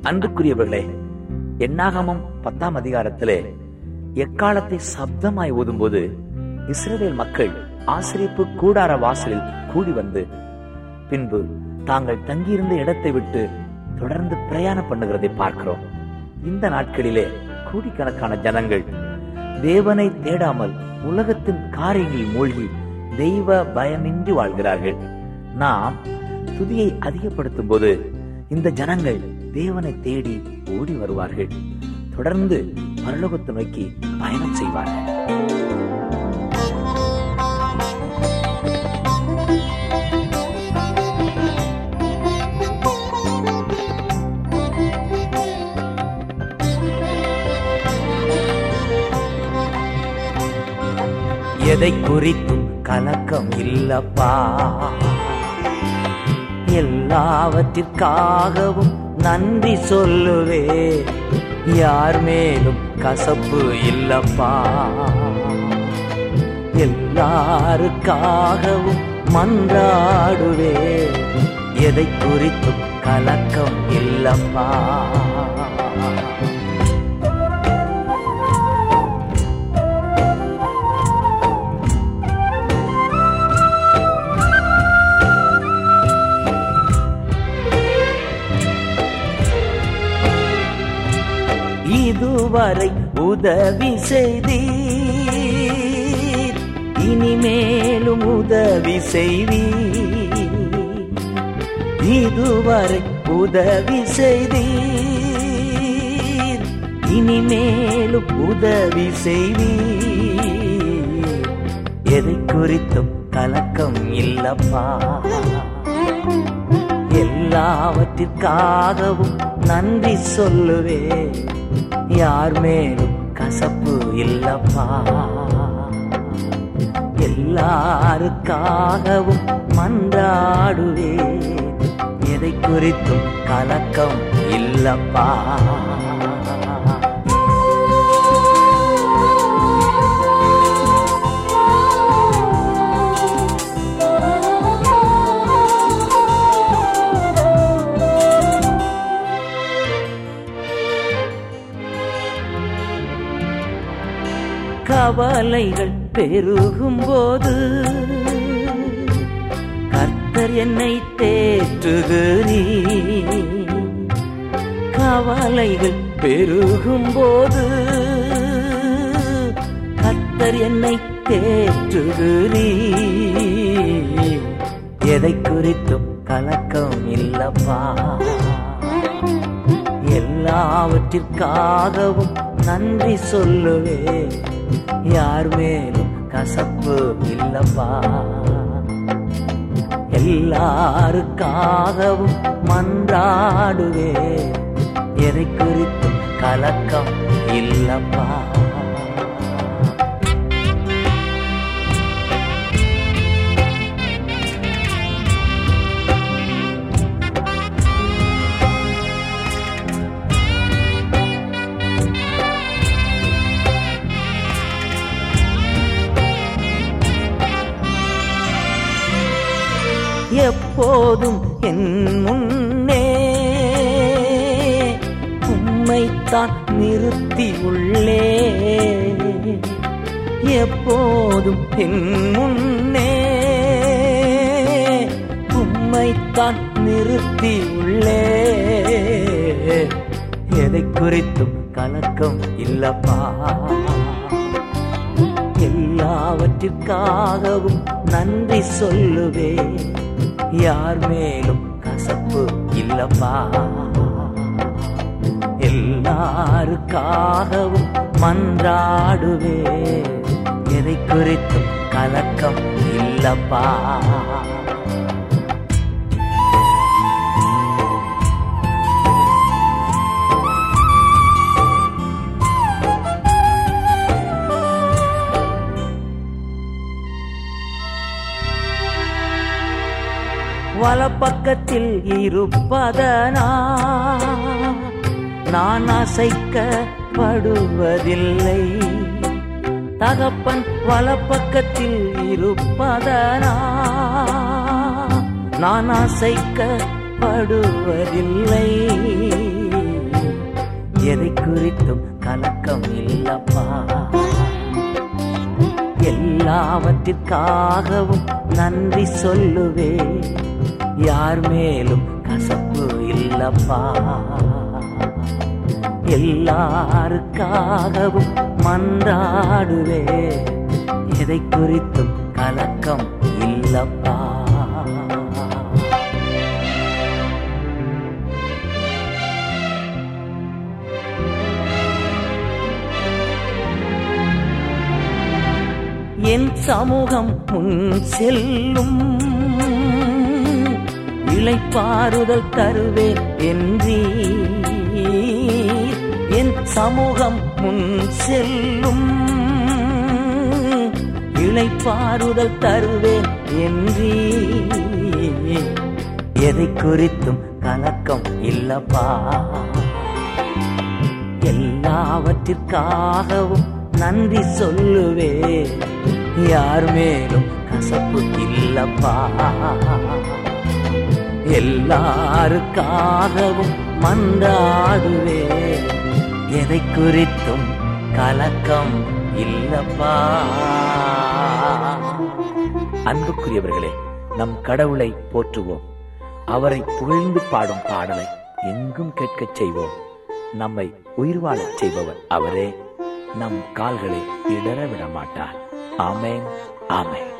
அன்புக்குரியவர்களே எண்ணாகமம் பத்தாம் அதிகாரத்திலே எக்காலத்தை சப்தமாய் ஊதும்போது இஸ்ரவேல் மக்கள் ஆசிரியப்பு கூடார வாசலில் கூடி வந்து பின்பு தாங்கள் தங்கியிருந்த இடத்தை விட்டு தொடர்ந்து பிரயாணம் பண்ணுகிறதை பார்க்கிறோம் இந்த நாட்களிலே கோடிக்கணக்கான ஜனங்கள் தேவனை தேடாமல் உலகத்தின் காரியங்களில் மூழ்கி தெய்வ பயமின்றி வாழ்கிறார்கள் நாம் துதியை அதிகப்படுத்தும் போது இந்த ஜனங்கள் தேவனை தேடி ஓடி வருவார்கள் தொடர்ந்து பரலோகத்தை நோக்கி பயணம் செய்வார்கள் எதை குறித்தும் கலக்கம் இல்லப்பா எல்லாவற்றிற்காகவும் நன்றி சொல்லுவே யார் மேலும் கசப்பு இல்லப்பா எல்லாருக்காகவும் மன்றாடுவே எதை குறித்தும் கலக்கம் இல்லப்பா இதுவரை உதவி செய்தீர் இனிமேலும் உதவி செய்வீர் இதுவரை உதவி செய்தீர் இனிமேலும் உதவி செய்வீர் எதை குறித்தும் கலக்கம் இல்லப்பா எல்லாவற்றிற்காகவும் நன்றி சொல்லுவே யார் மேலும் கசப்பு இல்லப்பா எல்லாருக்காகவும் மன்றாடுவே எதை குறித்தும் கலக்கம் இல்லப்பா கவலைகள் பெருகும் போது கர்த்தர் என்னை தேற்றுகிறீ கவலைகள் பெருகும் போது கர்த்தர் என்னை தேற்றுகிறீ எதை குறித்தும் கலக்கம் இல்லப்பா எல்லாவற்றிற்காகவும் நன்றி சொல்லுவே யார் மேலும் கசப்பு இல்லப்பா எல்லாருக்காகவும் மன்றாடுவே எதை குறித்தும் கலக்கம் இல்லப்பா எப்போதும் என் முன்னே உம்மைத்தான் நிறுத்தி உள்ளே எப்போதும் என் முன்னே உம்மைத்தான் நிறுத்தி உள்ளே எதை குறித்தும் கலக்கம் இல்லப்பா எல்லாவற்றிற்காகவும் நன்றி சொல்லுவே யார் மேலும் கசப்பு இல்லப்பா எல்லாருக்காகவும் மன்றாடுவே எதை குறித்தும் கலக்கம் இல்லப்பா வலப்பக்கத்தில் இருப்பதனா நான் அசைக்கப்படுவதில்லை தகப்பன் வலப்பக்கத்தில் இருப்பதனா நான் அசைக்கப்படுவதில்லை எதை குறித்தும் கலக்கம் இல்லப்பா எல்லாவற்றிற்காகவும் நன்றி சொல்லுவே யார் மேலும் கசப்பு இல்லப்பா எல்லாருக்காகவும் மன்றாடுவே எதை குறித்தும் கலக்கம் இல்லப்பா என் சமூகம் முன் செல்லும் இளைப்பாறுதல் தருவேன் என்றீ என் சமூகம் முன் செல்லும் இளைப்பாறுதல் தருவேன் என்றீ எதை குறித்தும் கலக்கம் இல்லப்பா எல்லாவற்றிற்காகவும் நன்றி சொல்லுவே யார் மேலும் கசப்பு இல்லப்பா எல்லாருக்காகவும் மன்றாடுவே எதை குறித்தும் கலக்கம் இல்லப்பா அன்புக்குரியவர்களே நம் கடவுளை போற்றுவோம் அவரை புகழ்ந்து பாடும் பாடலை எங்கும் கேட்கச் செய்வோம் நம்மை உயிர் வாழச் செய்பவர் அவரே நம் கால்களை இடர விட மாட்டார் ஆமேன் ஆமேன்